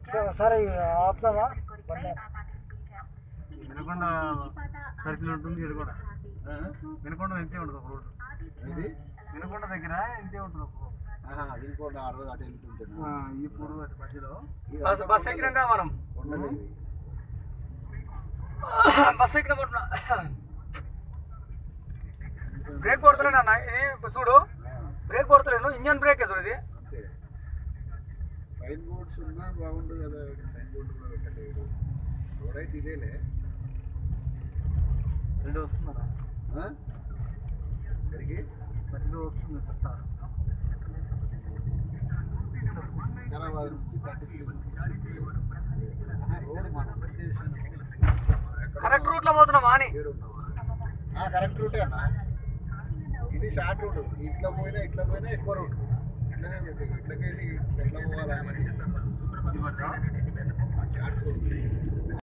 సరే ఆపుతామా బండి వినకొండ సర్కిల్ ఉంటుంది ఇది కూడా వినకొండ ఇంతే ఉంటుంది ఒక రోడ్డు ఇది వినకొండ దగ్గర ఇంతే ఉంటుంది ఒక రోడ్డు ఆహా, వినుకోండి ఆ రోజు అటు వెళ్తుంటాను ఈ పూరు అటు మధ్యలో బస్ బస్ ఎక్కినాక మనం కొండలు ఇవి. బస్ ఎక్కిన బ్రేక్ కొడతలేను అన్న ఇది చూడు ఆ, బ్రేక్ కొడతలేను ఇంజన్ బ్రేక్ చూడు ఇది అంతే సైన్ బోర్డ్స్ ఉన్నా బాగుండు కదా సైన్ బోర్డు కూడా పెట్టలేదు రోడ్ అయితే ఇదేలే రెండు వస్తున్నారా ఆ? ఇక్కడికి రెండు వస్తుంది పట్ట వికారాబాద్ నుంచి థర్టీ కిలోమీటర్స్ రోడ్ మనం పెట్టేసాను కరెక్ట్ రూట్ లో పోతున్నాం అని ఏడు ఉన్నావా కరెక్ట్ రూటే అన్న ఇది షార్ట్ రూట్ ఇట్లా పోయినా ఇట్లా పోయినా ఎక్కువ రూట్ ఇట్లానే రూట్ ఇట్లకి వెళ్ళి ఎట్లా పోవాలని